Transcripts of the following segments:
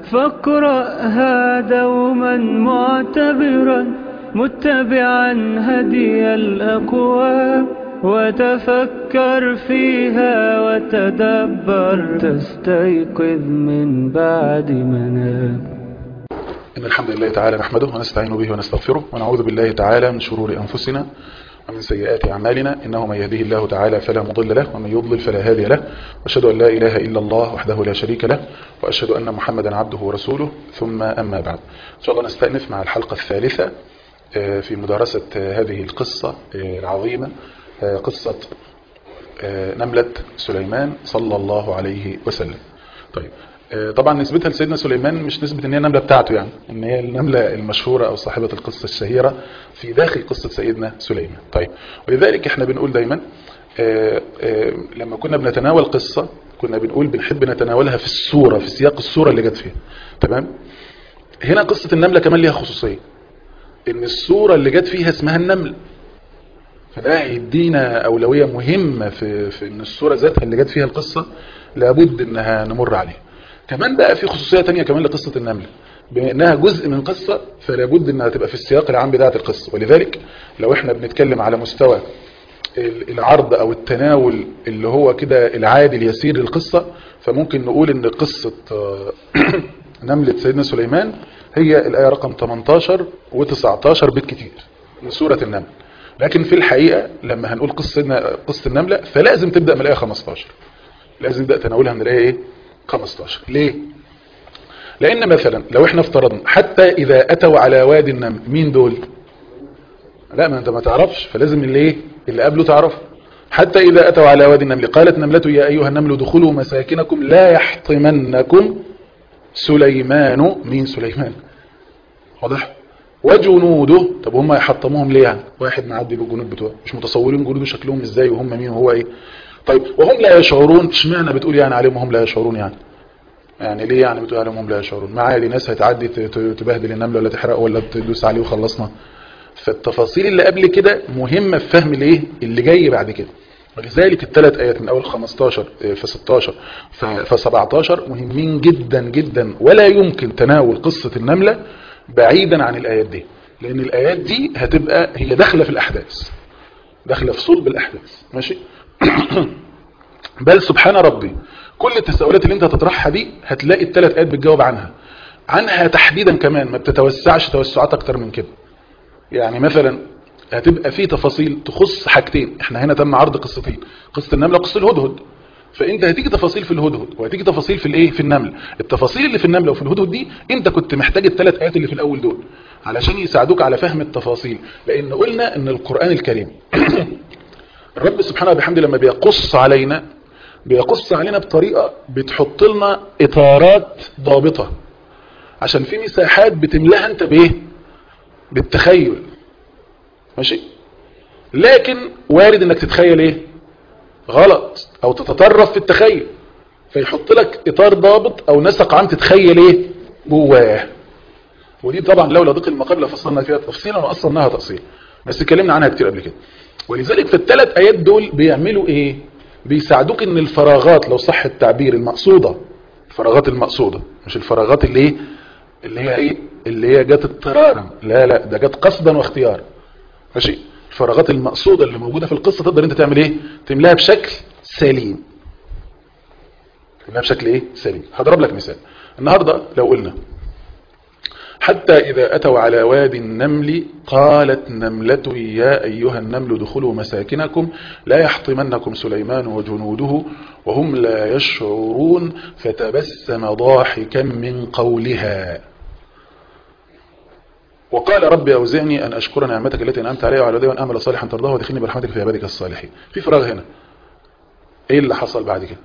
فاقرأها دوما معتبرا متبعا هدي الأقوام وتفكر فيها وتدبر تستيقظ من بعد منام إن الحمد لله تعالى نحمده ونستعين به ونستغفره ونعوذ بالله تعالى من شرور أنفسنا ومن سيئات أعمالنا إنه من يهده الله تعالى فلا مضل له ومن يضلل فلا هادي له وأشهد أن لا إله إلا الله وحده لا شريك له وأشهد أن محمدا عبده ورسوله ثم أما بعد إن شاء الله نستأنف مع الحلقة الثالثة في مدارسة هذه القصة العظيمة قصة نملة سليمان صلى الله عليه وسلم طيب طبعا نسبتها لسيدنا سليمان مش نسبة ان هي النملة بتاعته يعني ان هي النملة المشهورة او صاحبة القصة الشهيرة في داخل قصة سيدنا سليمان طيب ولذلك احنا بنقول دايما آآ آآ لما كنا بنتناول قصة كنا بنقول بنحب نتناولها في الصورة في سياق الصورة اللي جت فيها تمام هنا قصة النملة كمان ليها خصوصية ان الصورة اللي جت فيها اسمها النمل فده هيدينا أولوية مهمة في, في ان الصورة ذاتها اللي جت فيها القصة لابد انها نمر عليها كمان بقى في خصوصية تانية كمان لقصة النملة بما انها جزء من قصة فلا بد انها تبقى في السياق العام بتاعة القصة ولذلك لو احنا بنتكلم على مستوى العرض او التناول اللي هو كده العادي اليسير للقصة فممكن نقول ان قصة نملة سيدنا سليمان هي الآية رقم 18 و19 بالكتير من سورة النمل لكن في الحقيقة لما هنقول قصة قصة النملة فلازم تبدأ من الآية 15 لازم نبدأ تناولها من الآية ايه 15 ليه لان مثلا لو احنا افترضنا حتى اذا اتوا على وادي النمل مين دول لا ما انت ما تعرفش فلازم اللي ايه اللي قبله تعرف حتى اذا اتوا على وادي النمل قالت نملة يا ايها النمل ادخلوا مساكنكم لا يحطمنكم سليمان مين سليمان واضح وجنوده طب هم يحطموهم ليه يعني واحد معدي بالجنود بتوعه مش متصورين جنوده شكلهم ازاي وهم مين وهو ايه طيب وهم لا يشعرون اشمعنى بتقول يعني عليهم وهم لا يشعرون يعني يعني ليه يعني بتقول عليهم وهم لا يشعرون ما عادي ناس هتعدي تبهدل النمل ولا تحرقه ولا تدوس عليه وخلصنا فالتفاصيل اللي قبل كده مهمة في فهم الايه اللي جاي بعد كده ولذلك الثلاث ايات من اول 15 في 16 في 17 مهمين جدا جدا ولا يمكن تناول قصة النملة بعيدا عن الايات دي لان الايات دي هتبقى هي داخله في الاحداث داخله في صلب الاحداث ماشي بل سبحان ربي كل التساؤلات اللي انت هتطرحها دي هتلاقي الثلاث ايات بتجاوب عنها عنها تحديدا كمان ما بتتوسعش توسعات اكتر من كده يعني مثلا هتبقى في تفاصيل تخص حاجتين احنا هنا تم عرض قصتين قصة النملة وقصة الهدهد فانت هتيجي تفاصيل في الهدهد وهتيجي تفاصيل في الايه في النمل التفاصيل اللي في النملة وفي الهدهد دي انت كنت محتاج الثلاث ايات اللي في الاول دول علشان يساعدوك على فهم التفاصيل لان قلنا ان القرآن الكريم الرب سبحانه وبحمده لما بيقص علينا بيقص علينا بطريقة بتحط لنا اطارات ضابطة عشان في مساحات بتملاها انت بايه بالتخيل ماشي لكن وارد انك تتخيل ايه غلط او تتطرف في التخيل فيحط لك اطار ضابط او نسق عام تتخيل ايه جواه ودي طبعا لولا ضيق المقام لفصلنا فيها تفصيلا واصلناها تفصيل بس اتكلمنا عنها كتير قبل كده ولذلك في الثلاث ايات دول بيعملوا ايه بيساعدوك ان الفراغات لو صح التعبير المقصودة الفراغات المقصودة مش الفراغات اللي ايه اللي هي ايه اللي هي جت اضطرارا لا لا ده جت قصدا واختيارا ماشي الفراغات المقصودة اللي موجودة في القصة تقدر انت تعمل ايه تملاها بشكل سليم تملاها بشكل ايه سليم هضرب لك مثال النهاردة لو قلنا حتى إذا أتوا على وادي النمل قالت نملة يا أيها النمل ادخلوا مساكنكم لا يحطمنكم سليمان وجنوده وهم لا يشعرون فتبسم ضاحكا من قولها وقال ربي أوزعني أن أشكر نعمتك التي أنعمت علي وعلى والدي وأن أعمل صالحا ترضاه ودخلني برحمتك في عبادك الصالحين في فراغ هنا إيه اللي حصل بعد كده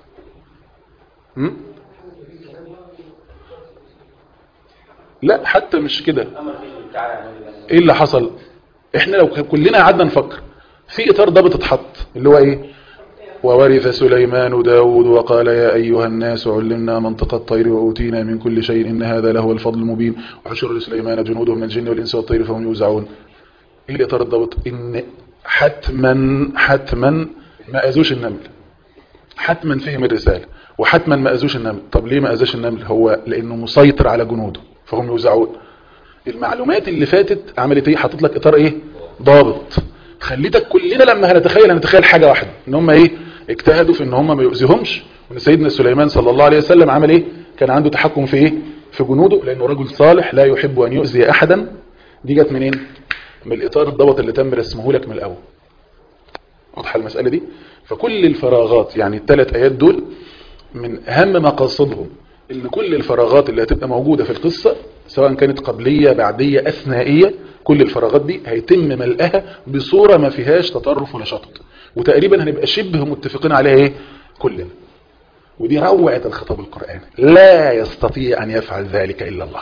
لا حتى مش كده ايه اللي حصل احنا لو كلنا قعدنا نفكر في اطار ضابط اتحط اللي هو ايه وورث سليمان داود وقال يا أيها الناس علمنا منطق الطير وأوتينا من كل شيء إن هذا لهو الفضل المبين وحشر لسليمان جنوده من الجن والإنس والطير فهم يوزعون إيه الإطار الضابط إن حتما حتما ما أذوش النمل حتما فهم الرسالة وحتما ما أذوش النمل طب ليه ما أذاش النمل هو لأنه مسيطر على جنوده فهم يوزعون المعلومات اللي فاتت عملت ايه حطت لك اطار ايه ضابط خليتك كلنا لما هنتخيل هنتخيل حاجة واحدة ان هم ايه اجتهدوا في ان هم ما يؤذيهمش وان سيدنا سليمان صلى الله عليه وسلم عمل ايه كان عنده تحكم في ايه في جنوده لانه رجل صالح لا يحب ان يؤذي احدا دي جت منين من الاطار الضبط اللي تم رسمه لك من الاول واضحه المساله دي فكل الفراغات يعني الثلاث ايات دول من اهم مقاصدهم ان كل الفراغات اللي هتبقى موجودة في القصة سواء كانت قبلية بعدية اثنائية كل الفراغات دي هيتم ملئها بصورة ما فيهاش تطرف ولا شطط وتقريبا هنبقى شبه متفقين عليها ايه كلنا ودي روعة الخطاب القرآني لا يستطيع ان يفعل ذلك الا الله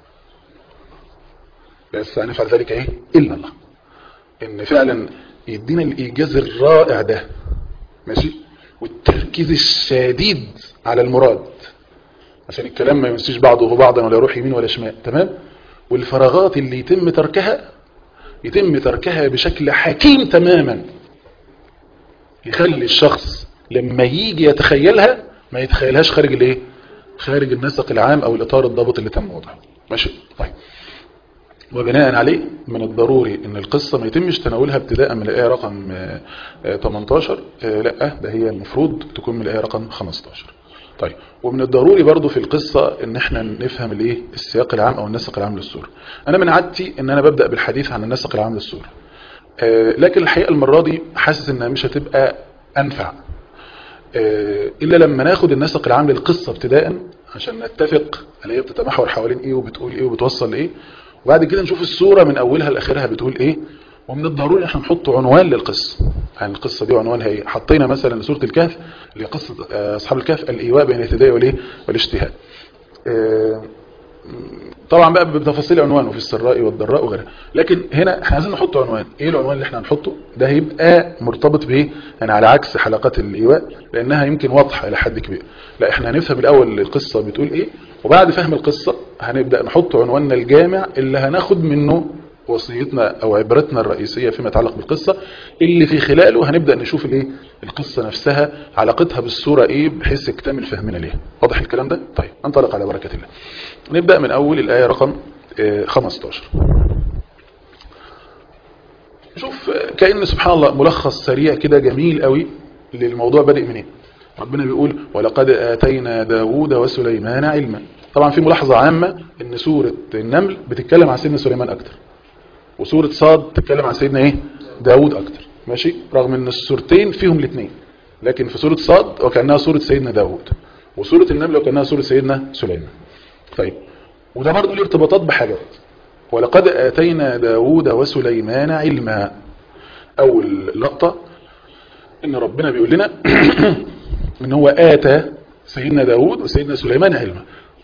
لا يستطيع ان يفعل ذلك ايه الا الله ان فعلا يدينا الايجاز الرائع ده ماشي والتركيز الشديد على المراد عشان الكلام ما يمسيش بعضه بعضا ولا يروح يمين ولا شمال تمام والفراغات اللي يتم تركها يتم تركها بشكل حكيم تماما يخلي الشخص لما يجي يتخيلها ما يتخيلهاش خارج الايه خارج النسق العام او الاطار الضابط اللي تم وضعه ماشي طيب وبناء عليه من الضروري ان القصة ما يتمش تناولها ابتداء من الآية رقم 18 لا ده هي المفروض تكون من الآية رقم 15 طيب ومن الضروري برضو في القصة ان احنا نفهم الايه السياق العام او النسق العام للسورة انا من عادتي ان انا ببدأ بالحديث عن النسق العام للسورة لكن الحقيقة المرة دي حاسس انها مش هتبقى انفع الا لما ناخد النسق العام للقصة ابتداء عشان نتفق على هي بتتمحور حوالين ايه وبتقول ايه وبتوصل لايه وبعد كده نشوف السورة من اولها لاخرها بتقول ايه ومن الضروري احنا نحط عنوان للقصة يعني القصة دي عنوانها ايه حطينا مثلا سورة الكهف اللي قصة اصحاب الكهف الايواء بين الاهتداء والايه والاجتهاد اه طبعا بقى بتفاصيل عنوانه في السراء والضراء وغيرها لكن هنا احنا عايزين نحط عنوان ايه العنوان اللي احنا هنحطه ده هيبقى مرتبط بايه يعني على عكس حلقات الايواء لانها يمكن واضحه الى حد كبير لا احنا هنفهم الاول القصه بتقول ايه وبعد فهم القصه هنبدا نحط عنواننا الجامع اللي هناخد منه وصيتنا او عبرتنا الرئيسية فيما يتعلق بالقصة اللي في خلاله هنبدأ نشوف الايه القصة نفسها علاقتها بالصورة ايه بحيث يكتمل فهمنا ليها واضح الكلام ده طيب انطلق على بركة الله نبدأ من اول الآية رقم 15 شوف كأن سبحان الله ملخص سريع كده جميل قوي للموضوع بادئ منين ربنا بيقول ولقد آتينا داوود وسليمان علما طبعا في ملاحظة عامة ان سورة النمل بتتكلم عن سيدنا سليمان اكتر وسورة صاد تتكلم عن سيدنا ايه داود اكتر ماشي رغم ان السورتين فيهم الاثنين لكن في سورة صاد وكأنها سورة سيدنا داود وسورة النمل وكأنها سورة سيدنا سليمان طيب وده برضه له ارتباطات بحاجات ولقد آتينا داود وسليمان علما اول لقطة ان ربنا بيقول لنا ان هو آتى سيدنا داود وسيدنا سليمان علما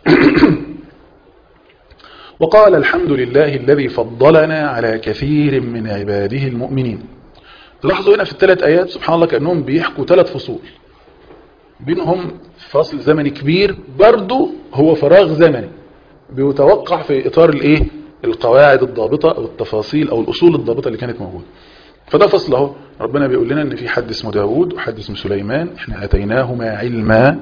وقال الحمد لله الذي فضلنا على كثير من عباده المؤمنين تلاحظوا هنا في الثلاث آيات سبحان الله كأنهم بيحكوا ثلاث فصول بينهم فصل زمني كبير برضه هو فراغ زمني بيتوقع في إطار الايه القواعد الضابطة أو التفاصيل أو الأصول الضابطة اللي كانت موجودة فده فصل اهو ربنا بيقول لنا ان في حد اسمه داود وحد اسمه سليمان احنا اتيناهما علما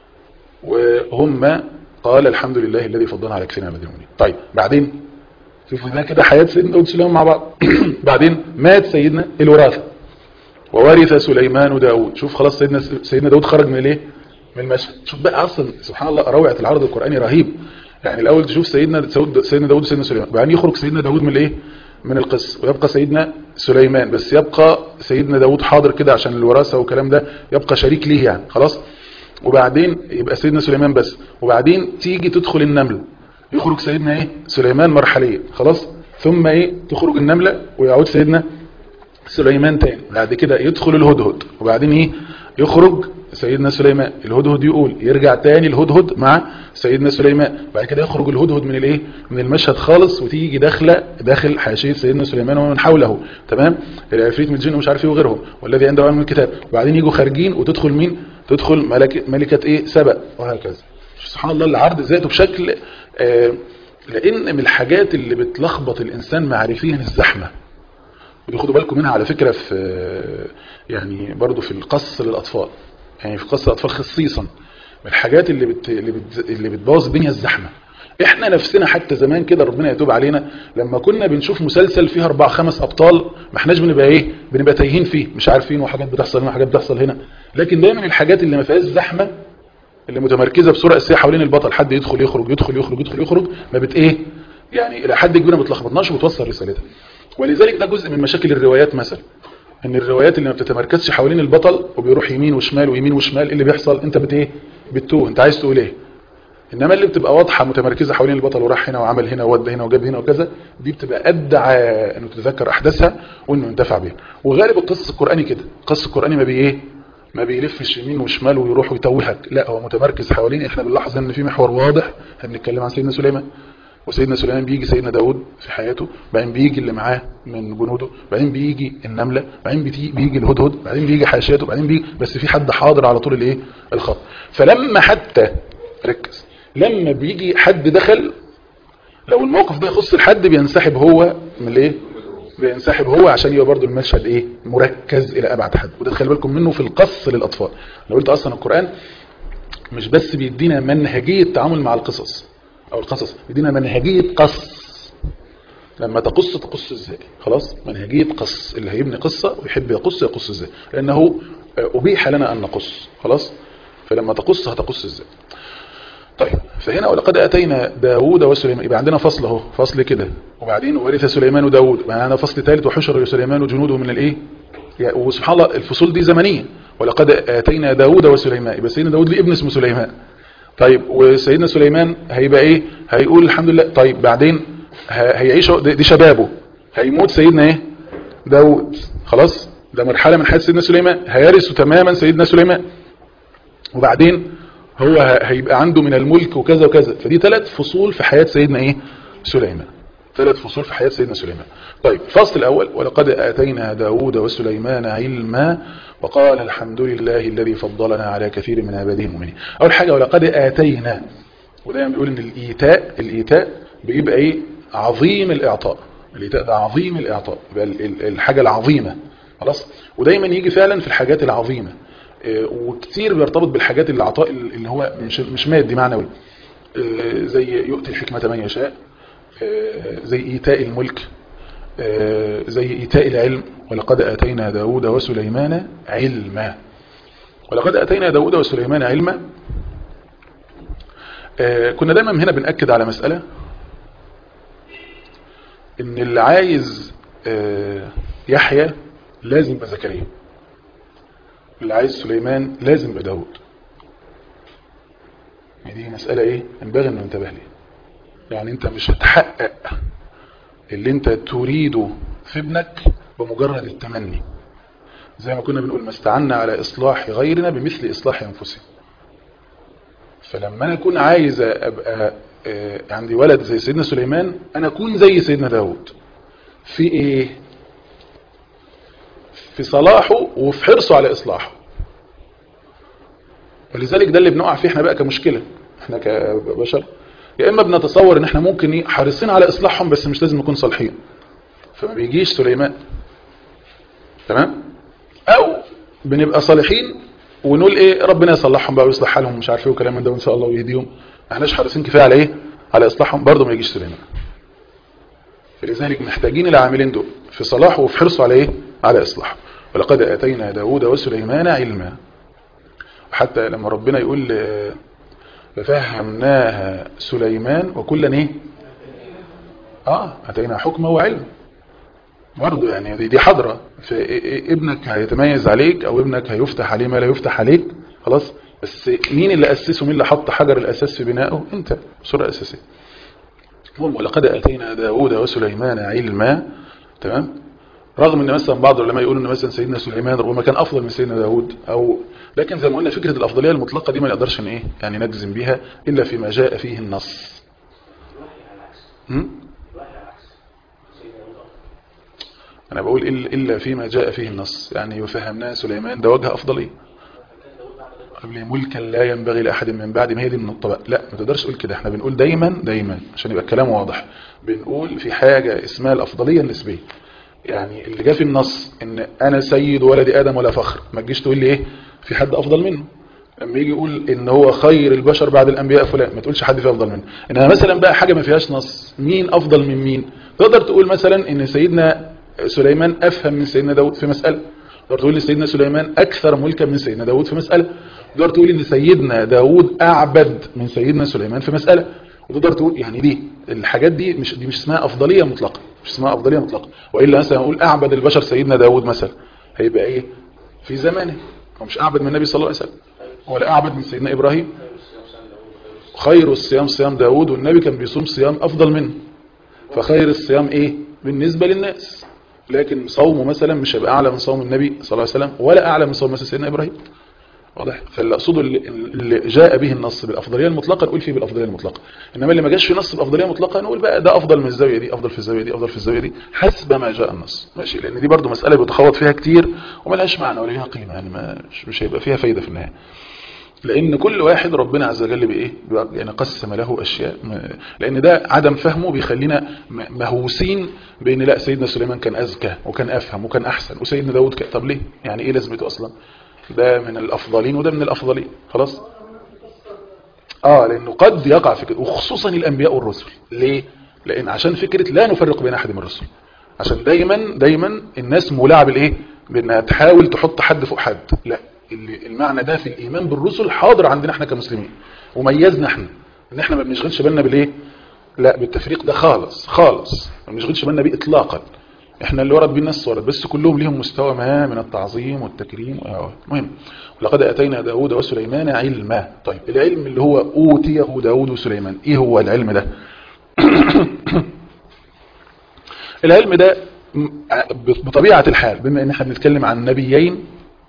وهم قال الحمد لله الذي فضلنا على كثير من المؤمنين طيب بعدين شوفوا ده كده حياة سيدنا داود وسليمان مع بعض بعدين مات سيدنا الوراثة وورث سليمان داود شوف خلاص سيدنا سيدنا داود خرج من الايه من المشهد شوف بقى اصلا سبحان الله روعة العرض القرآني رهيب يعني الاول تشوف سيدنا داود سيدنا داود وسيدنا سليمان بعدين يخرج سيدنا داود من الايه من القصة ويبقى سيدنا سليمان بس يبقى سيدنا داود حاضر كده عشان الوراثة والكلام ده يبقى شريك ليه يعني خلاص وبعدين يبقى سيدنا سليمان بس وبعدين تيجي تدخل النملة يخرج سيدنا ايه سليمان مرحلية خلاص ثم ايه تخرج النملة ويعود سيدنا سليمان تاني بعد كده يدخل الهدهد وبعدين ايه يخرج سيدنا سليمان الهدهد يقول يرجع تاني الهدهد مع سيدنا سليمان بعد كده يخرج الهدهد من الايه من المشهد خالص وتيجي داخله داخل حاشيه سيدنا سليمان ومن حوله تمام العفريت من الجن ومش عارف ايه وغيرهم والذي عنده علم الكتاب وبعدين يجوا خارجين وتدخل مين تدخل ملكة, ملكة ايه سبأ وهكذا سبحان الله العرض ذاته بشكل آه لان من الحاجات اللي بتلخبط الانسان معرفيا الزحمة ودي خدوا بالكم منها على فكرة في يعني برضو في القص للأطفال يعني في قصة أطفال خصيصا من الحاجات اللي بت... اللي, بت... اللي بتبوظ الدنيا الزحمة احنا نفسنا حتى زمان كده ربنا يتوب علينا لما كنا بنشوف مسلسل فيه اربع خمس ابطال ما احناش بنبقى ايه بنبقى تايهين فيه مش عارفين وحاجات بتحصل هنا وحاجات بتحصل هنا لكن دايما الحاجات اللي ما فيهاش زحمه اللي متمركزه بصوره اساسيه حوالين البطل حد يدخل يخرج يدخل يخرج يدخل يخرج ما بت ايه يعني الى حد كبير ما بتلخبطناش وبتوصل رسالتها ولذلك ده جزء من مشاكل الروايات مثلا ان الروايات اللي ما بتتمركزش حوالين البطل وبيروح يمين وشمال ويمين وشمال إيه اللي بيحصل انت بت ايه بتتوه انت عايز تقول ايه انما اللي بتبقى واضحه متمركزه حوالين البطل وراح هنا وعمل هنا وودى هنا وجاب هنا وكذا دي بتبقى ادعى انه تتذكر احداثها وانه ينتفع بيها وغالب القصص القراني كده القصص القراني ما بي ايه ما بيلفش يمين وشمال ويروح ويتوهك لا هو متمركز حوالين احنا بنلاحظ ان في محور واضح هنتكلم عن سيدنا سليمان وسيدنا سليمان بيجي سيدنا داود في حياته بعدين بيجي اللي معاه من جنوده بعدين بيجي النملة بعدين بيجي الهدهد بعدين بيجي حاشيته بعدين بيجي بس في حد حاضر على طول الايه الخط فلما حتى ركز لما بيجي حد دخل لو الموقف ده يخص الحد بينسحب هو من الايه بينسحب هو عشان يبقى برضه المشهد ايه مركز الى ابعد حد وده خلي بالكم منه في القص للاطفال لو قلت اصلا القران مش بس بيدينا منهجيه التعامل مع القصص او القصص بيدينا منهجيه قص لما تقص تقص ازاي خلاص منهجيه قص اللي هيبني قصه ويحب يقص يقص ازاي لانه ابيح لنا ان نقص خلاص فلما تقص هتقص ازاي طيب فهنا ولقد اتينا داوود وسليمان يبقى عندنا فصل اهو فصل كده وبعدين ورث سليمان وداوود يبقى عندنا فصل ثالث وحشر سليمان وجنوده من الايه وسبحان الله الفصول دي زمنيه ولقد اتينا داوود وسليمان يبقى سيدنا داوود ليه ابن اسمه سليمان طيب وسيدنا سليمان هيبقى ايه هيقول الحمد لله طيب بعدين هيعيش دي شبابه هيموت سيدنا ايه داوود خلاص ده مرحله من حياه سيدنا سليمان هيرث تماما سيدنا سليمان وبعدين هو هيبقى عنده من الملك وكذا وكذا فدي ثلاث فصول في حياة سيدنا ايه سليمان ثلاث فصول في حياة سيدنا سليمان طيب الفصل الأول ولقد آتينا داود وسليمان علما وقال الحمد لله الذي فضلنا على كثير من عباده المؤمنين أول حاجة ولقد آتينا ودايما بيقول ان الإيتاء الإيتاء بيبقى ايه عظيم الإعطاء الإيتاء ده عظيم الإعطاء الحاجة العظيمة خلاص ودايما يجي فعلا في الحاجات العظيمة وكتير بيرتبط بالحاجات اللي عطاء اللي هو مش مش مادي معنوي زي يؤتي الحكمة من يشاء زي إيتاء الملك زي إيتاء العلم ولقد آتينا داود وسليمان علما ولقد آتينا داود وسليمان علما كنا دايما هنا بنأكد على مسألة ان اللي عايز يحيى لازم يبقى زكريا اللي عايز سليمان لازم يبقى داود يعني دي مسألة ايه ينبغي انه ننتبه ليه يعني انت مش هتحقق اللي انت تريده في ابنك بمجرد التمني زي ما كنا بنقول ما استعنا على اصلاح غيرنا بمثل اصلاح انفسنا فلما انا اكون عايز ابقى عندي ولد زي سيدنا سليمان انا اكون زي سيدنا داود في ايه في صلاحه وفي حرصه على إصلاحه ولذلك ده اللي بنقع فيه احنا بقى كمشكلة احنا كبشر يا إما بنتصور ان احنا ممكن حريصين على إصلاحهم بس مش لازم نكون صالحين فما بيجيش سليمان تمام أو بنبقى صالحين ونقول ايه ربنا يصلحهم بقى ويصلح حالهم ومش عارف ايه وكلام من ده وان شاء الله ويهديهم ما احناش حريصين كفايه على ايه على اصلاحهم برضه ما يجيش سليمان فلذلك محتاجين العاملين دول في صلاحه وفي حرصه على ايه على اصلاحه ولقد اتينا داود وسليمان علما وحتى لما ربنا يقول ففهمناها سليمان وكلا ايه اه اتينا حكمه وعلم برضه يعني دي, دي حضرة ابنك هيتميز عليك او ابنك هيفتح عليه ما لا يفتح عليك خلاص بس مين اللي اسسه مين اللي حط حجر الاساس في بنائه انت بصورة اساسية هم ولقد اتينا داود وسليمان علما تمام رغم ان مثلا بعض العلماء يقولوا ان مثلا سيدنا سليمان ربما كان افضل من سيدنا داود او لكن زي ما قلنا فكره الافضليه المطلقه دي ما نقدرش ان ايه يعني نجزم بها الا فيما جاء فيه النص انا بقول الا فيما جاء فيه النص يعني وفهمناه سليمان ده وجه افضليه قبل ملكا لا ينبغي لاحد من بعد ما هي دي من الطبق لا ما تقدرش تقول كده احنا بنقول دايما دايما عشان يبقى الكلام واضح بنقول في حاجه اسمها الافضليه النسبيه يعني اللي جاء في النص ان انا سيد ولد ادم ولا فخر ما تجيش تقول لي ايه في حد افضل منه لما يجي يقول ان هو خير البشر بعد الانبياء فلان ما تقولش حد فيه افضل منه انما مثلا بقى حاجه ما فيهاش نص مين افضل من مين تقدر تقول مثلا ان سيدنا سليمان افهم من سيدنا داود في مساله تقدر تقول ان سيدنا سليمان اكثر ملكا من سيدنا داود في مساله تقدر تقول ان سيدنا داود اعبد من سيدنا سليمان في مساله وتقدر تقول يعني دي الحاجات دي مش دي مش اسمها افضليه مطلقه مش اسمها افضليه مطلقه والا مثلا اقول اعبد البشر سيدنا داود مثلا هيبقى ايه في زمانه هو مش اعبد من النبي صلى الله عليه وسلم ولا اعبد من سيدنا ابراهيم خير الصيام صيام داود والنبي كان بيصوم صيام افضل منه فخير الصيام ايه بالنسبه للناس لكن صومه مثلا مش هيبقى اعلى من صوم النبي صلى الله عليه وسلم ولا اعلى من صوم مثلا سيدنا ابراهيم واضح فاللي اقصده اللي, اللي جاء به النص بالافضليه المطلقه نقول فيه بالافضليه المطلقه انما اللي ما جاش في نص بالافضليه المطلقه نقول بقى ده افضل من الزاويه دي افضل في الزاويه دي افضل في الزاويه دي حسب ما جاء النص ماشي لان دي برضو مساله بيتخوض فيها كتير وما لهاش معنى ولا ليها قيمه يعني ما مش هيبقى فيها فايده في النهايه لان كل واحد ربنا عز وجل بايه يعني قسم له اشياء لان ده عدم فهمه بيخلينا مهووسين بان لا سيدنا سليمان كان اذكى وكان افهم وكان احسن وسيدنا داود كان طب ليه يعني ايه لازمته اصلا ده من الافضلين وده من الافضلين خلاص اه لانه قد يقع في كده وخصوصا الانبياء والرسل ليه لان عشان فكره لا نفرق بين احد من الرسل عشان دايما دايما الناس مولعه بالايه بانها تحاول تحط حد فوق حد لا المعنى ده في الايمان بالرسل حاضر عندنا احنا كمسلمين وميزنا احنا ان احنا ما بنشغلش بالنا بالايه لا بالتفريق ده خالص خالص ما بنشغلش بالنا بيه اطلاقا احنا اللي ورد بيه الناس ورد بس كلهم ليهم مستوى ما من التعظيم والتكريم المهم ولقد اتينا داود وسليمان علما طيب العلم اللي هو اوتيه داود وسليمان ايه هو العلم ده العلم ده بطبيعه الحال بما ان احنا بنتكلم عن نبيين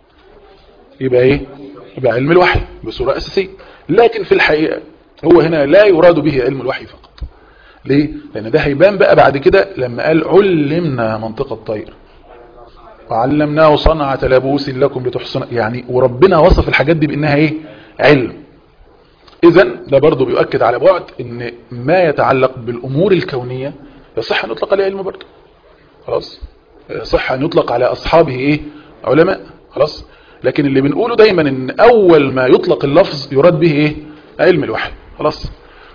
يبقى ايه يبقى علم الوحي بصورة اساسية لكن في الحقيقة هو هنا لا يراد به علم الوحي فقط ليه لان ده هيبان بقى بعد كده لما قال علمنا منطق الطير وعلمناه صنعة لبوس لكم لتحصن يعني وربنا وصف الحاجات دي بانها ايه علم اذا ده برضه بيؤكد على بعد ان ما يتعلق بالامور الكونية يصح ان يطلق عليه علم برضه خلاص يصح ان يطلق على اصحابه ايه علماء خلاص لكن اللي بنقوله دايما ان اول ما يطلق اللفظ يراد به ايه علم الوحي خلاص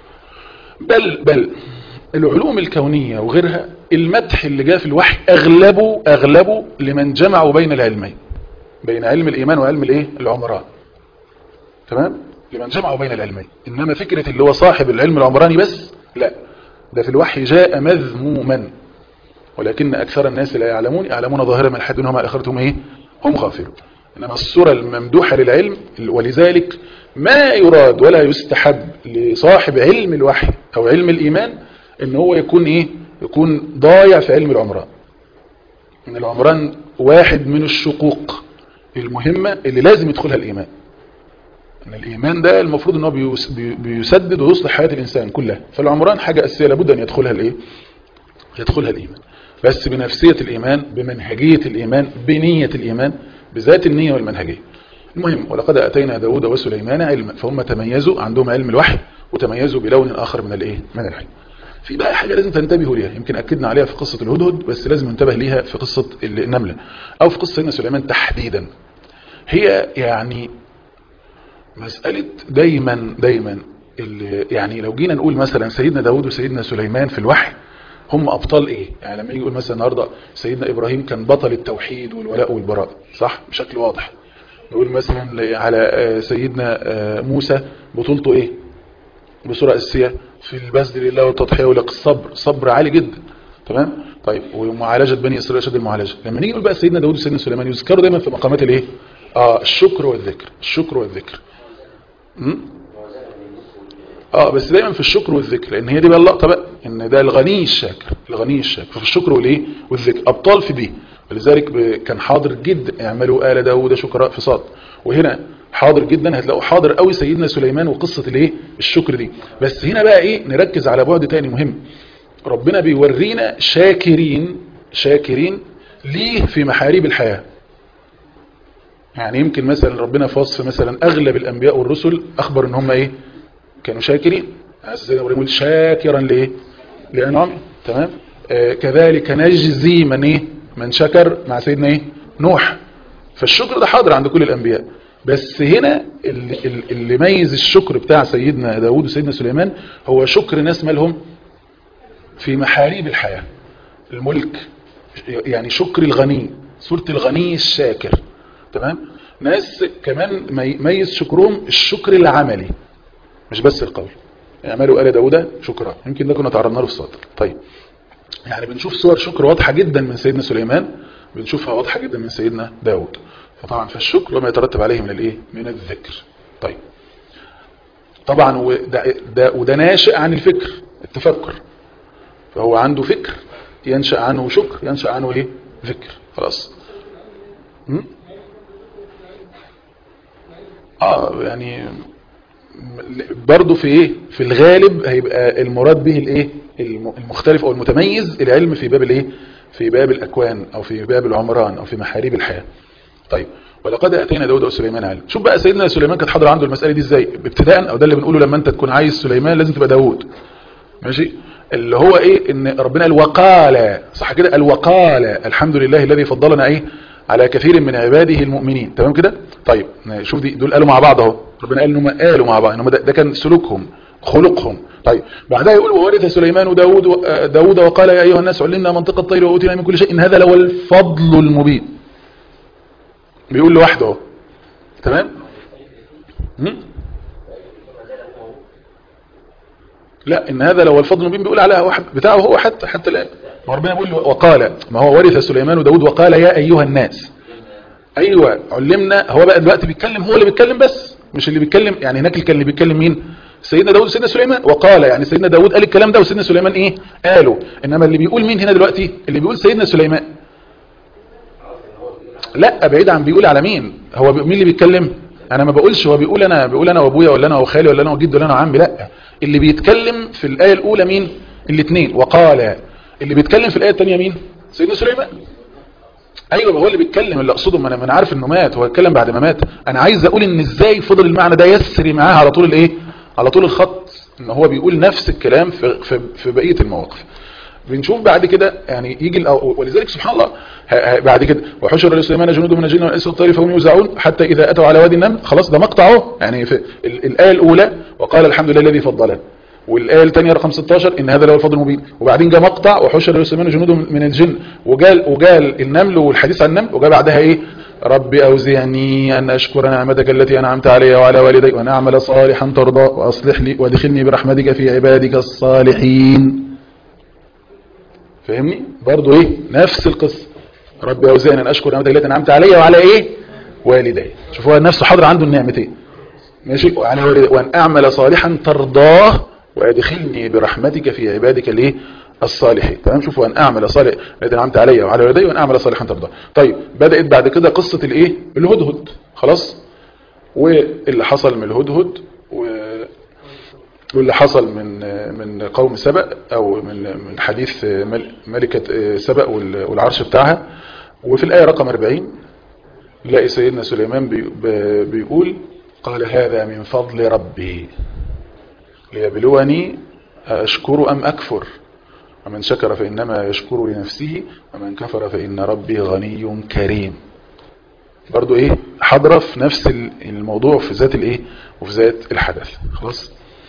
بل بل العلوم الكونية وغيرها المدح اللي جاء في الوحي اغلبه اغلبه لمن جمعوا بين العلمين بين علم الايمان وعلم الايه العمران تمام لمن جمعوا بين العلمين انما فكرة اللي هو صاحب العلم العمراني بس لا ده في الوحي جاء مذموما ولكن اكثر الناس لا يعلمون يعلمون ظاهرا من الحد انهم على اخرتهم ايه هم غافلون إنما الصورة الممدوحة للعلم ولذلك ما يراد ولا يستحب لصاحب علم الوحي أو علم الإيمان إن هو يكون إيه يكون ضايع في علم العمران إن العمران واحد من الشقوق المهمة اللي لازم يدخلها الإيمان إن الإيمان ده المفروض إن هو بيسدد ويصلح حياة الإنسان كلها فالعمران حاجة أساسية لابد أن يدخلها الإيه يدخلها الإيمان بس بنفسية الإيمان بمنهجية الإيمان بنية الإيمان بذات النية والمنهجية المهم ولقد أتينا داود وسليمان علما فهم تميزوا عندهم علم الوحي وتميزوا بلون آخر من الايه من العلم في بقى حاجة لازم تنتبهوا ليها يمكن أكدنا عليها في قصة الهدهد بس لازم ننتبه ليها في قصة النملة أو في قصة سيدنا سليمان تحديدا هي يعني مسألة دايما دايما يعني لو جينا نقول مثلا سيدنا داود وسيدنا سليمان في الوحي هم أبطال إيه يعني لما يجي يقول مثلا النهاردة سيدنا إبراهيم كان بطل التوحيد والولاء والبراء صح بشكل واضح نقول مثلا على سيدنا موسى بطولته إيه بصورة أساسية في البذل لله والتضحية ولك الصبر صبر عالي جدا تمام طيب ومعالجة بني إسرائيل شد المعالجة لما نيجي نقول بقى سيدنا داود وسيدنا سليمان يذكروا دايما في مقامات الإيه آه الشكر والذكر الشكر والذكر م? اه بس دايما في الشكر والذكر لان هي دي بقى اللقطه بقى ان ده الغني الشاكر الغني الشاكر ففي الشكر والايه والذكر ابطال في دي ولذلك كان حاضر جدا اعملوا آل داوود شكراء في صاد وهنا حاضر جدا هتلاقوا حاضر قوي سيدنا سليمان وقصة الايه الشكر دي بس هنا بقى ايه نركز على بعد تاني مهم ربنا بيورينا شاكرين شاكرين ليه في محاريب الحياة يعني يمكن مثلا ربنا في وصف مثلا اغلب الانبياء والرسل اخبر ان هم ايه كانوا شاكرين سيدنا ابراهيم يقول شاكرا لايه لانعامه تمام آه كذلك نجزي من ايه من شكر مع سيدنا ايه نوح فالشكر ده حاضر عند كل الانبياء بس هنا اللي, اللي ميز الشكر بتاع سيدنا داود وسيدنا سليمان هو شكر ناس مالهم في محاريب الحياة الملك يعني شكر الغني سورة الغني الشاكر تمام ناس كمان ميز شكرهم الشكر العملي مش بس القول اعملوا آل داود شكرا يمكن ده كنا تعرضنا له في الصدر طيب يعني بنشوف صور شكر واضحة جدا من سيدنا سليمان بنشوفها واضحة جدا من سيدنا داود فطبعا فالشكر وما يترتب عليه من الايه من الذكر طيب طبعا وده, ده وده ناشئ عن الفكر التفكر فهو عنده فكر ينشأ عنه شكر ينشأ عنه ايه ذكر خلاص م? اه يعني برضه في ايه في الغالب هيبقى المراد به الايه المختلف او المتميز العلم في باب الايه في باب الاكوان او في باب العمران او في محاريب الحياه طيب ولقد اتينا داود وسليمان علم شوف بقى سيدنا سليمان كانت حاضر عنده المساله دي ازاي ابتداء او ده اللي بنقوله لما انت تكون عايز سليمان لازم تبقى داود ماشي اللي هو ايه ان ربنا قال وقال صح كده قال وقال الحمد لله الذي فضلنا ايه على كثير من عباده المؤمنين تمام كده طيب شوف دي دول قالوا مع بعض اهو ربنا قال انهم قالوا مع بعض انهم ده, ده كان سلوكهم خلقهم طيب بعدها يقول وورث سليمان داود داود وقال يا ايها الناس علمنا منطق الطير واوتينا من كل شيء ان هذا لو الفضل المبين بيقول لوحده اهو تمام لا ان هذا لو الفضل المبين بيقول عليها واحد بتاعه هو حتى حتى الان ما ربنا بيقول وقال ما هو ورث سليمان وداود وقال يا ايها الناس ايوه علمنا هو بقى دلوقتي بيتكلم هو اللي بيتكلم بس مش اللي بيتكلم يعني هناك اللي كان اللي بيتكلم مين سيدنا داود وسيدنا سليمان وقال يعني سيدنا داود قال الكلام ده وسيدنا سليمان ايه قالوا انما اللي بيقول مين هنا دلوقتي اللي بيقول سيدنا سليمان لا بعيد عن بيقول على مين هو مين اللي بيتكلم انا ما بقولش هو بيقول انا بيقول انا وابويا ولا انا وخالي ولا انا وجدي ولا انا وعمي لا اللي بيتكلم في الايه الاولى مين الاثنين وقال اللي بيتكلم في الايه الثانيه مين سيدنا سليمان ايوه هو اللي بيتكلم اللي اقصده ما انا عارف انه مات هو اتكلم بعد ما مات انا عايز اقول ان ازاي فضل المعنى ده يسري معاه على طول الايه على طول الخط ان هو بيقول نفس الكلام في في, في بقيه المواقف بنشوف بعد كده يعني يجي ولذلك سبحان الله بعد كده وحشر لسليمان جنود من الجن والانس والطير فهم يوزعون حتى اذا اتوا على وادي النمل خلاص ده مقطعه يعني في الايه الاولى وقال الحمد لله الذي فضلنا والآية الثانية رقم 16 إن هذا لو الفضل المبين وبعدين جاء مقطع وحشر لسليمان جنود من الجن وجال وجال النمل والحديث عن النمل وجاء بعدها إيه رب أوزعني أن أشكر نعمتك التي أنعمت علي وعلى والدي وأن أعمل صالحا ترضى وأصلح لي وادخلني برحمتك في عبادك الصالحين فاهمني برضو إيه نفس القصة رب أوزعني أن أشكر نعمتك التي أنعمت علي وعلى إيه والدي شوفوا نفسه حاضر عنده النعمتين ماشي وعلى والدي وأن أعمل صالحا ترضاه وادخلني برحمتك في عبادك الايه الصالحين تمام شوفوا ان اعمل صالح الذي انعمت علي وعلى والدي وان اعمل صالحا ترضى طيب بدات بعد كده قصه الايه الهدهد خلاص واللي حصل من الهدهد و واللي حصل من من قوم سبأ او من من حديث ملكه سبأ والعرش بتاعها وفي الايه رقم 40 نلاقي سيدنا سليمان بيقول قال هذا من فضل ربي ليبلوني أشكر أم أكفر ومن شكر فإنما يشكر لنفسه ومن كفر فإن ربي غني كريم برضو ايه حضرة في نفس الموضوع في ذات الايه وفي ذات الحدث خلاص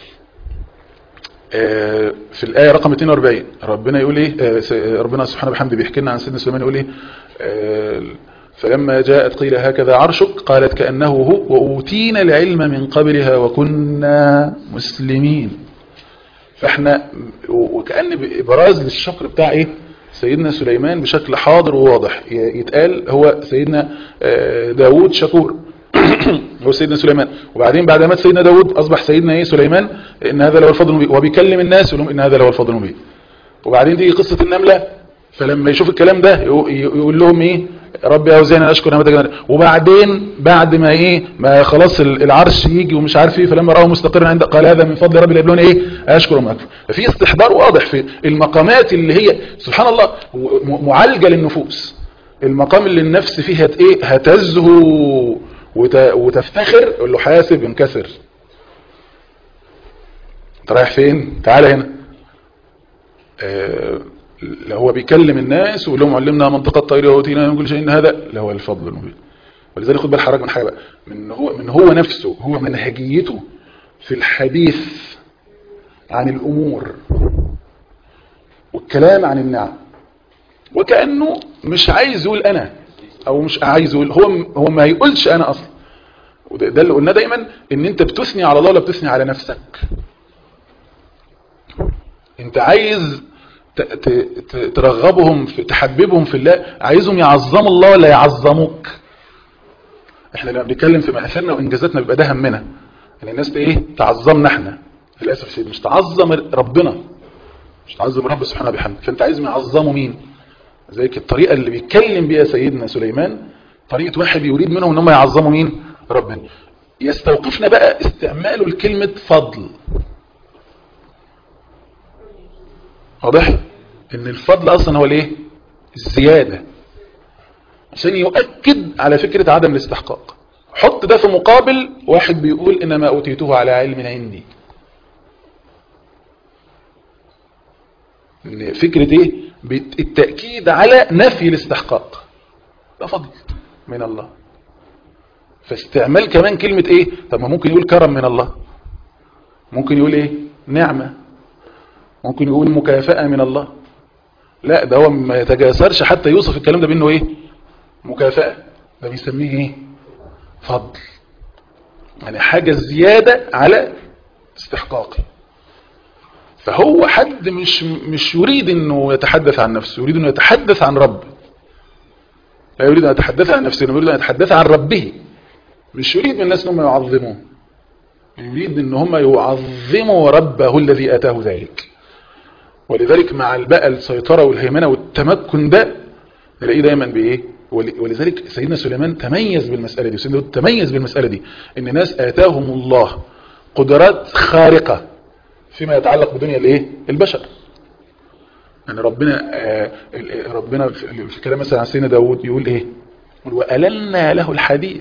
آه في الآية رقم 42 ربنا يقول ايه آه ربنا سبحانه بحمده بيحكي لنا عن سيدنا سليمان يقول ايه آه فلما جاءت قيل هكذا عرشك قالت كأنه هو وأوتينا العلم من قبلها وكنا مسلمين فاحنا وكأن إبراز للشكر بتاع ايه سيدنا سليمان بشكل حاضر وواضح يتقال هو سيدنا داود شكور هو سيدنا سليمان وبعدين بعد ما مات سيدنا داود أصبح سيدنا ايه سليمان إن هذا لو الفضل المبين وبيكلم الناس يقول لهم إن هذا لو الفضل المبين وبعدين تيجي قصة النملة فلما يشوف الكلام ده يقول لهم ايه ربي اوزعني اشكر نعمتك وبعدين بعد ما ايه ما خلاص العرش يجي ومش عارف ايه فلما راه مستقرا عند قال هذا من فضل ربي ليبلوني ايه اشكر وما اكفر ففي استحضار واضح في المقامات اللي هي سبحان الله معالجه للنفوس المقام اللي النفس فيه هت ايه هتزهو وتفتخر يقول له حاسب انكسر انت رايح فين تعالى هنا آه لا هو بيكلم الناس ويقول لهم علمنا منطقة الطير وأوتينا من كل شيء إن هذا لا هو الفضل المبين ولذلك خد بال حضرتك من حاجة بقى من هو من هو نفسه هو منهجيته في الحديث عن الأمور والكلام عن النعم وكأنه مش عايز يقول أنا أو مش عايز يقول هو هو ما يقولش أنا أصلا وده ده اللي قلنا دايما ان انت بتثني على الله ولا بتثني على نفسك انت عايز ت- ت- ت- ترغبهم في تحببهم في الله عايزهم يعظموا الله ولا يعظموك احنا لما بنتكلم في مآثرنا وانجازاتنا بيبقى ده همنا ان الناس ت- ايه تعظمنا احنا للاسف الشديد مش تعظم ربنا مش تعظم رب سبحانه وبحمده فانت عايزهم يعظموا مين زي الطريقه اللي بيتكلم بيها سيدنا سليمان طريقه واحد يريد منهم ان هم يعظموا مين ربنا يستوقفنا بقى استعماله لكلمه فضل واضح ان الفضل اصلا هو الايه الزياده عشان يؤكد على فكره عدم الاستحقاق حط ده في مقابل واحد بيقول انما اوتيته على علم عندي إن فكره ايه بت- التاكيد على نفي الاستحقاق ده فضل من الله فاستعمال كمان كلمه ايه طب ما ممكن يقول كرم من الله ممكن يقول ايه نعمه ممكن يقول مكافأة من الله لا ده هو ما يتجاسرش حتى يوصف الكلام ده بانه ايه مكافأة ده بيسميه ايه فضل يعني حاجة زيادة على استحقاقي فهو حد مش مش يريد انه يتحدث عن نفسه يريد انه يتحدث عن رب لا يريد ان يتحدث عن نفسه يريد ان يتحدث عن ربه مش يريد من الناس انهم يعظموه يريد ان هم يعظموا ربه الذي اتاه ذلك ولذلك مع بقى السيطرة والهيمنة والتمكن ده نلاقيه دايما بايه ول- ولذلك سيدنا سليمان تميز بالمسألة دي سيدنا داود تميز بالمسألة دي ان ناس آتاهم الله قدرات خارقة فيما يتعلق بدنيا الايه البشر يعني ربنا آه ال- ربنا في في كلام مثلا عن سيدنا داود يقول ايه يقول وألنا له الحديد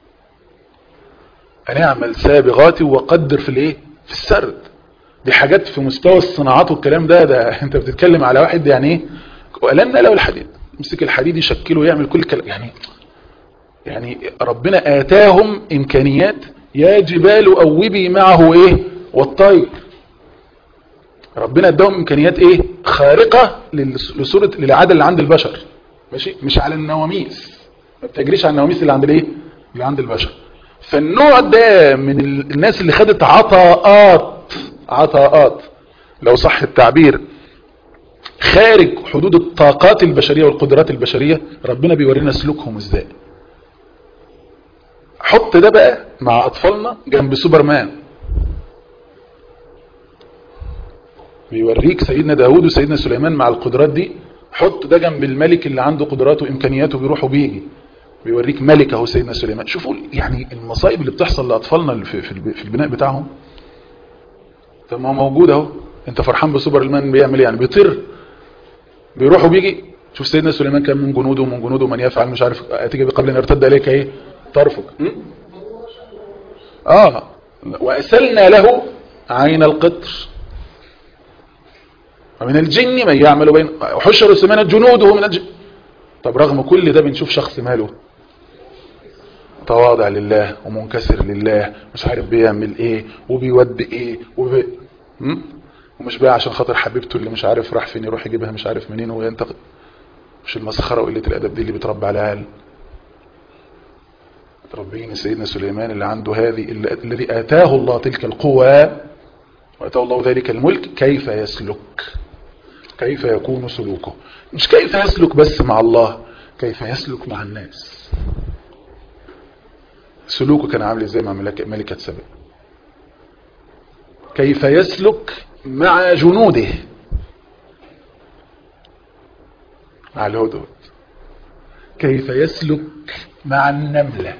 أن يعمل سابغات وقدر في الايه في السرد دي حاجات في مستوى الصناعات والكلام ده ده انت بتتكلم على واحد يعني ايه وقالنا له الحديد يمسك الحديد يشكله ويعمل كل كلام يعني يعني ربنا آتاهم إمكانيات يا جبال أوبي معه إيه والطير ربنا اداهم إمكانيات إيه خارقة للس- لصورة للعادة اللي عند البشر ماشي مش على النواميس ما بتجريش على النواميس اللي عند الايه اللي عند البشر فالنوع ده من ال- الناس اللي خدت عطاءات عطاءات لو صح التعبير خارج حدود الطاقات البشرية والقدرات البشرية ربنا بيورينا سلوكهم ازاي حط ده بقى مع اطفالنا جنب سوبرمان بيوريك سيدنا داود وسيدنا سليمان مع القدرات دي حط ده جنب الملك اللي عنده قدرات وامكانياته بيروح وبيجي بيوريك ملك اهو سيدنا سليمان شوفوا يعني المصايب اللي بتحصل لاطفالنا اللي في في الب- في البناء بتاعهم طب ما هو موجود اهو انت فرحان بسوبرمان بيعمل ايه يعني بيطير بيروح وبيجي شوف سيدنا سليمان كان من جنوده ومن جنوده من يفعل مش عارف اتيجي قبل ان يرتد اليك ايه طرفك م? اه واسلنا له عين القطر ومن الجن من يعمل بين حشر سليمان جنوده من الجن طب رغم كل ده بنشوف شخص ماله تواضع لله ومنكسر لله مش عارف بيعمل ايه وبيودي ايه وبي... م? ومش بقى عشان خاطر حبيبته اللي مش عارف راح فين يروح يجيبها مش عارف منين وينتقد مش المسخره وقله الادب دي اللي بتربى على العيال تربيني سيدنا سليمان اللي عنده هذه اللي- الذي اتاه الله تلك القوى واتاه الله ذلك الملك كيف يسلك كيف يكون سلوكه مش كيف يسلك بس مع الله كيف يسلك مع الناس سلوكه كان عامل ازاي مع ملك- ملكة سبأ كيف يسلك مع جنوده مع الهدهد كيف يسلك مع النملة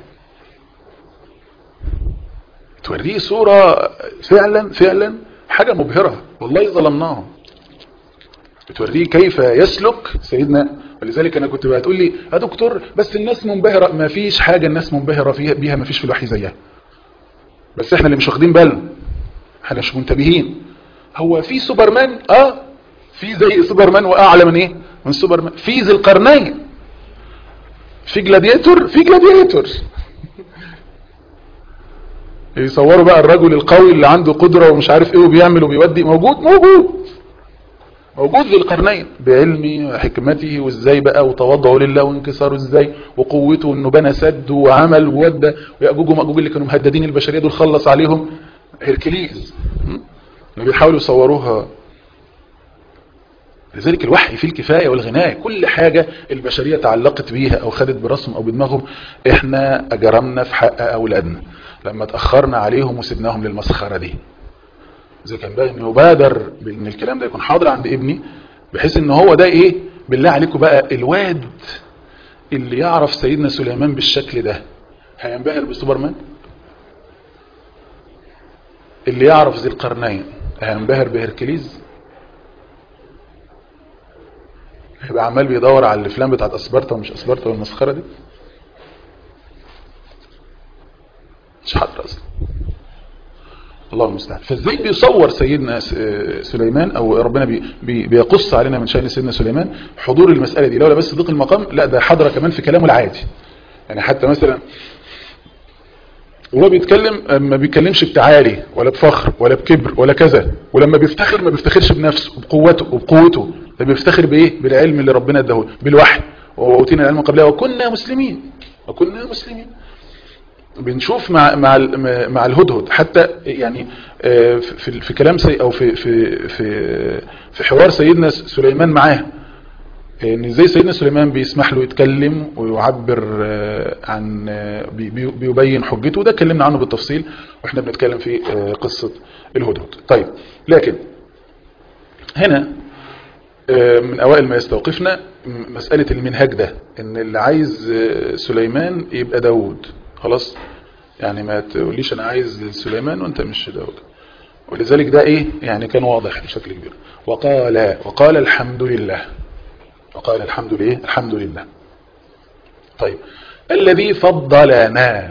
توريه صورة فعلا فعلا حاجة مبهرة والله ظلمناهم بتوريه كيف يسلك سيدنا ولذلك انا كنت بقى تقول لي يا دكتور بس الناس منبهرة ما فيش حاجة الناس منبهرة فيها بيها ما فيش في الوحي زيها بس احنا اللي مش واخدين بالنا احنا مش منتبهين هو في سوبرمان اه في زي سوبرمان واعلى من ايه من سوبرمان في ذي القرنين في جلاديتور في جلاديتور يصوروا بقى الرجل القوي اللي عنده قدرة ومش عارف ايه وبيعمل وبيودي موجود موجود موجود ذي القرنين بعلمه وحكمته وازاي بقى وتواضعه لله وانكساره ازاي وقوته انه بنى سد وعمل وودى ويأجوج ومأجوج اللي كانوا مهددين البشرية دول خلص عليهم هيركليز اللي بيحاولوا يصوروها لذلك الوحي فيه الكفاية والغناية كل حاجة البشرية تعلقت بيها او خدت براسهم او بدماغهم احنا اجرمنا في حق اولادنا لما تأخرنا عليهم وسبناهم للمسخرة دي زي كان بقى ان يبادر بان الكلام ده يكون حاضر عند ابني بحيث ان هو ده ايه بالله عليكم بقى الواد اللي يعرف سيدنا سليمان بالشكل ده هينبهر بسوبرمان اللي يعرف ذي القرنين هينبهر بهركليز هيبقى عمال بيدور على الافلام بتاعت اسبرتا ومش اسبرتا والمسخره دي مش حاضر اصلا الله المستعان فازاي بيصور سيدنا سليمان او ربنا بي بي بيقص علينا من شأن سيدنا سليمان حضور المسألة دي لولا بس ضيق المقام لا ده حضر كمان في كلامه العادي يعني حتى مثلا وهو بيتكلم ما بيتكلمش بتعالي ولا بفخر ولا بكبر ولا كذا ولما بيفتخر ما بيفتخرش بنفسه وبقوته وبقوته ده بيفتخر بايه بالعلم اللي ربنا اداه بالوحي وأوتينا العلم قبلها وكنا مسلمين وكنا مسلمين بنشوف مع مع مع الهدهد حتى يعني في في كلام سي او في في في في حوار سيدنا سليمان معاه ان ازاي سيدنا سليمان بيسمح له يتكلم ويعبر عن بيبين حجته وده اتكلمنا عنه بالتفصيل واحنا بنتكلم في قصة الهدهد طيب لكن هنا من اوائل ما يستوقفنا مسألة المنهج ده ان اللي عايز سليمان يبقى داود خلاص يعني ما تقوليش انا عايز سليمان وانت مش داود ولذلك ده ايه يعني كان واضح بشكل كبير وقال وقال الحمد لله وقال الحمد لله الحمد لله طيب الذي فضلنا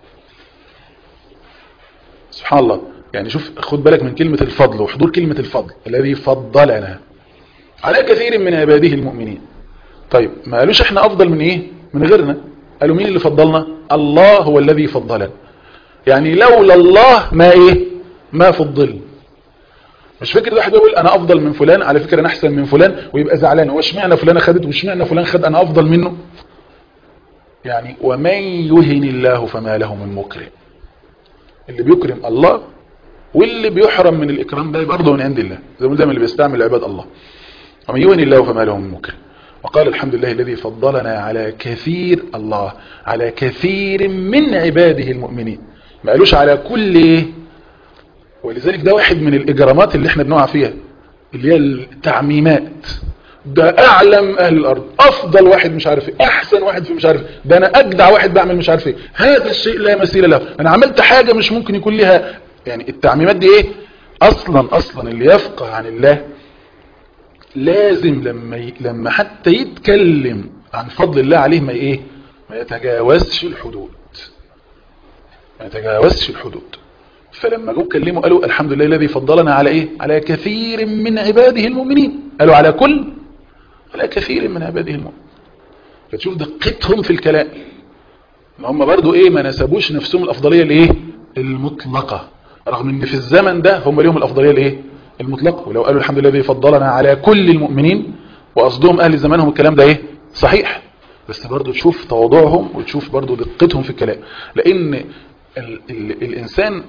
سبحان الله يعني شوف خد بالك من كلمة الفضل وحضور كلمة الفضل الذي فضلنا على كثير من عباده المؤمنين طيب ما قالوش احنا افضل من ايه من غيرنا قالوا مين اللي فضلنا الله هو الذي فضلنا يعني لولا الله ما ايه ما فضل مش فكرة واحد يقول انا افضل من فلان على فكرة انا احسن من فلان ويبقى زعلان واشمعنى فلان خدت واشمعنى فلان خد انا افضل منه يعني ومن يهن الله فما له من مكرم اللي بيكرم الله واللي بيحرم من الاكرام ده برضه من عند الله زي ما دايما اللي بيستعمل عباد الله ومن يهن الله فما له من مكرم وقال الحمد لله الذي فضلنا على كثير الله على كثير من عباده المؤمنين ما قالوش على كل ايه ولذلك ده واحد من الإجرامات اللي احنا بنقع فيها اللي هي التعميمات ده أعلم أهل الأرض أفضل واحد مش عارف ايه أحسن واحد في مش عارف ايه ده أنا أجدع واحد بعمل مش عارف ايه هذا الشيء لا مثيل له أنا عملت حاجة مش ممكن يكون لها يعني التعميمات دي ايه أصلا أصلا اللي يفقه عن الله لازم لما ي... لما حتى يتكلم عن فضل الله عليه ما ايه ما يتجاوزش الحدود ما يتجاوزش الحدود فلما جو كلموا قالوا الحمد لله الذي فضلنا على ايه على كثير من عباده المؤمنين قالوا على كل على كثير من عباده المؤمنين فتشوف دقتهم في الكلام ان هم برضو ايه ما نسبوش نفسهم الافضليه الايه المطلقه رغم ان في الزمن ده هم ليهم الافضليه الايه المطلقه ولو قالوا الحمد لله الذي فضلنا على كل المؤمنين وقصدهم اهل زمانهم الكلام ده ايه صحيح بس برضو تشوف تواضعهم وتشوف برضو دقتهم في الكلام لان ال ال الانسان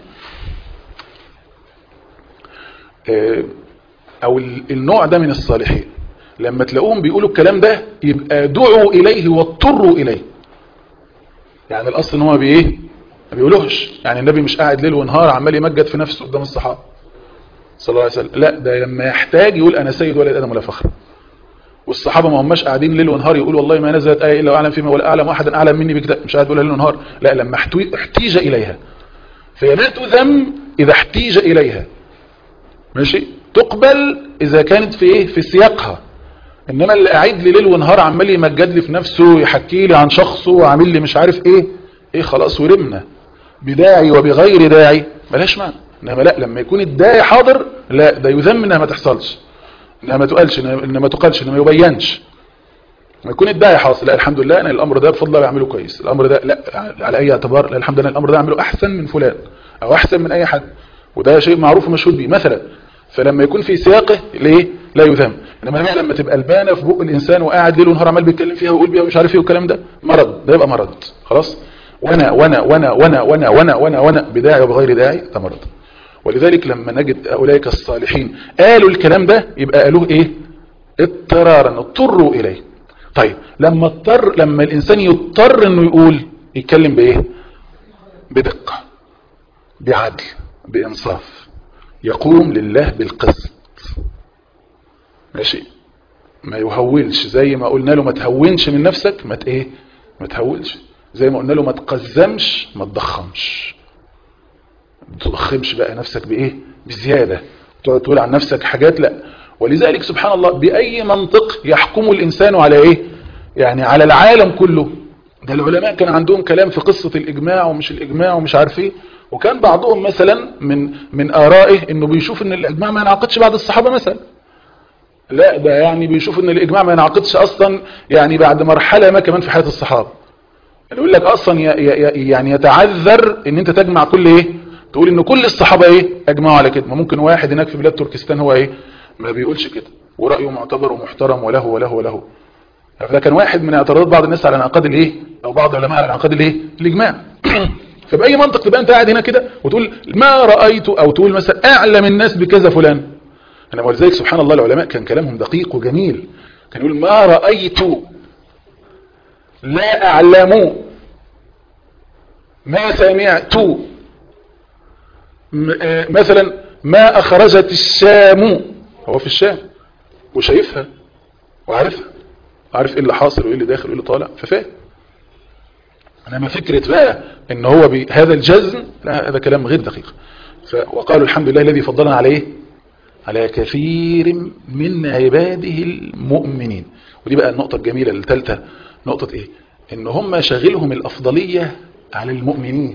او النوع ده من الصالحين لما تلاقوهم بيقولوا الكلام ده يبقى دعوا اليه واضطروا اليه يعني الاصل ان هو بايه ما بيقولوش يعني النبي مش قاعد ليل ونهار عمال يمجد في نفسه قدام الصحابه صلى الله عليه وسلم لا ده لما يحتاج يقول انا سيد ولد ادم ولا فخر والصحابه ما هماش قاعدين ليل ونهار يقولوا والله ما نزلت ايه الا واعلم فيما ولا اعلم احدا اعلم مني بكده مش قاعد يقول ليل ونهار لا لما احتيج اليها فهي لا تذم اذا احتيج اليها ماشي تقبل اذا كانت في ايه في سياقها انما اللي قاعد لي ليل ونهار عمال يمجد لي في نفسه يحكي لي عن شخصه وعامل لي مش عارف ايه ايه خلاص ورمنا بداعي وبغير داعي ملهاش معنى انما لا لما يكون الداعي حاضر لا ده يذم انها ما تحصلش انها ما تقالش انها ما تقالش انها ما يبينش ما يكون الداعي حاصل لا الحمد لله انا الامر ده بفضل الله بعمله كويس الامر ده لا على اي اعتبار لا الحمد لله الامر ده اعمله احسن من فلان او احسن من اي حد وده شيء معروف ومشهود به مثلا فلما يكون في سياقه ليه لا يذم انما لما تبقى البانه في بق الانسان وقاعد ليل ونهار عمال بيتكلم فيها ويقول بيها ومش عارف ايه والكلام ده مرض ده يبقى مرض خلاص وانا وانا وانا وانا وانا وانا وانا وانا بداعي وبغير داعي ده مرض ولذلك لما نجد اولئك الصالحين قالوا الكلام ده يبقى قالوه ايه اضطرارا اضطروا اليه طيب لما اضطر لما الانسان يضطر انه يقول يتكلم بايه بدقه بعدل بانصاف يقوم لله بالقسط ماشي ما يهولش زي ما قلنا له ما تهونش من نفسك ما ايه ما تهولش زي ما قلنا له ما تقزمش ما تضخمش ما تضخمش بقى نفسك بايه بزياده تقعد تقول عن نفسك حاجات لا ولذلك سبحان الله باي منطق يحكم الانسان على ايه يعني على العالم كله ده العلماء كان عندهم كلام في قصة الإجماع ومش الإجماع ومش عارف ايه وكان بعضهم مثلا من من آرائه إنه بيشوف إن الإجماع ما ينعقدش بعد الصحابة مثلا لا ده يعني بيشوف إن الإجماع ما ينعقدش أصلا يعني بعد مرحلة ما كمان في حياة الصحابة يقول لك أصلا يعني يتعذر إن أنت تجمع كل إيه تقول إن كل الصحابة إيه أجمعوا على كده ما ممكن واحد هناك في بلاد تركستان هو إيه ما بيقولش كده ورأيه معتبر ومحترم وله وله وله فده كان واحد من اعتراضات بعض الناس على انعقاد الايه او بعض العلماء على انعقاد الايه الاجماع فباي منطق تبقى انت قاعد هنا كده وتقول ما رايت او تقول مثلا اعلم الناس بكذا فلان انا ولذلك سبحان الله العلماء كان كلامهم دقيق وجميل كان يقول ما رايت لا اعلم ما سمعت مثلا ما اخرجت الشام هو في الشام وشايفها وعارفها عارف ايه اللي حاصل وايه اللي داخل وايه اللي طالع ففاهم انما فكرة بقى ان هو بهذا الجزم لا هذا كلام غير دقيق وقالوا الحمد لله الذي فضلنا عليه على كثير من عباده المؤمنين ودي بقى النقطة الجميلة الثالثة نقطة ايه ان هم شاغلهم الافضلية على المؤمنين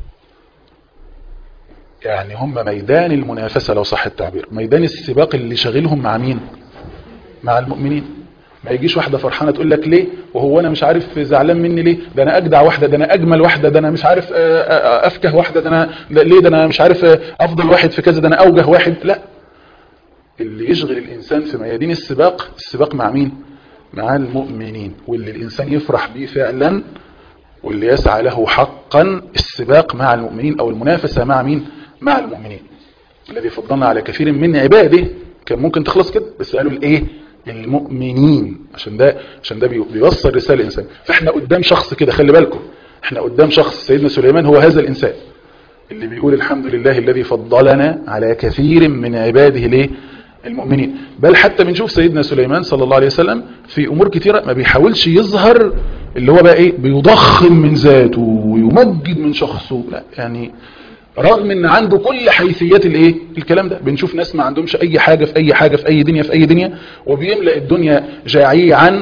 يعني هم ميدان المنافسة لو صح التعبير ميدان السباق اللي شاغلهم مع مين مع المؤمنين ما يجيش واحدة فرحانة تقول لك ليه وهو انا مش عارف زعلان مني ليه ده انا اجدع واحدة ده انا اجمل واحدة ده انا مش عارف افكه واحدة ده انا ليه ده انا مش عارف افضل واحد في كذا ده انا اوجه واحد لا اللي يشغل الانسان في ميادين السباق السباق مع مين مع المؤمنين واللي الانسان يفرح بيه فعلا واللي يسعى له حقا السباق مع المؤمنين او المنافسة مع مين مع المؤمنين الذي فضلنا على كثير من عباده كان ممكن تخلص كده بس قالوا الايه المؤمنين عشان ده عشان ده بيوصل رسالة الإنسان فاحنا قدام شخص كده خلي بالكم احنا قدام شخص سيدنا سليمان هو هذا الإنسان اللي بيقول الحمد لله الذي فضلنا على كثير من عباده ليه المؤمنين بل حتى بنشوف سيدنا سليمان صلى الله عليه وسلم في أمور كثيرة ما بيحاولش يظهر اللي هو بقى ايه بيضخم من ذاته ويمجد من شخصه لا يعني رغم ان عنده كل حيثيات الايه الكلام ده بنشوف ناس ما عندهمش اي حاجة في اي حاجة في اي دنيا في اي دنيا وبيملأ الدنيا جاعيا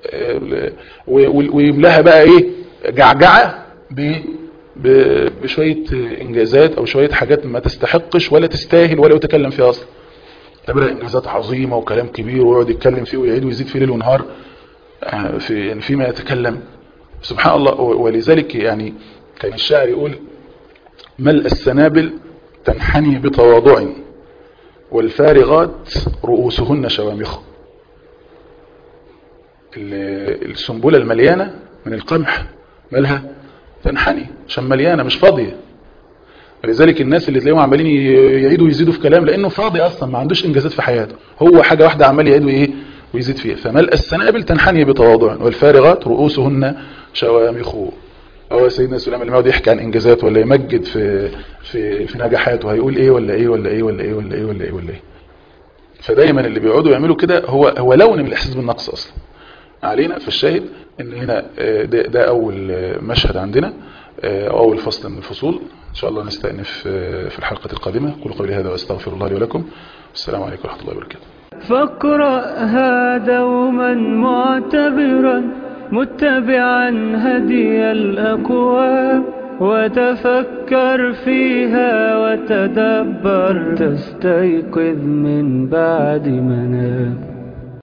ويملاها بقى ايه جعجعة بشوية انجازات او شوية حاجات ما تستحقش ولا تستاهل ولا يتكلم فيها اصلا تبرأ انجازات عظيمة وكلام كبير ويقعد يتكلم فيه ويعيد ويزيد فيه ليل ونهار في فيما يتكلم سبحان الله ولذلك يعني كان الشاعر يقول ملء السنابل تنحني بتواضع والفارغات رؤوسهن شوامخ السنبلة المليانة من القمح مالها تنحني عشان مليانة مش فاضية ولذلك الناس اللي تلاقيهم عمالين يعيدوا ويزيدوا في كلام لانه فاضي اصلا ما عندوش انجازات في حياته هو حاجة واحدة عمال يعيد وايه ويزيد فيها فملء السنابل تنحني بتواضع والفارغات رؤوسهن شوامخ هو سيدنا سليمان اللي يقعد يحكي عن انجازات ولا يمجد في في في نجاحاته هيقول ايه ولا ايه ولا ايه ولا ايه ولا ايه ولا ايه ولا ايه فدايما اللي بيقعدوا يعملوا كده هو هو لون من الاحساس بالنقص اصلا علينا في الشاهد ان هنا ده, ده اول مشهد عندنا او اول فصل من الفصول ان شاء الله نستأنف في الحلقة القادمة كل قولي هذا واستغفر الله لي ولكم السلام عليكم ورحمة الله وبركاته فاقرأها دوما معتبرا متبعا هدي الأقوام وتفكر فيها وتدبر تستيقظ من بعد منام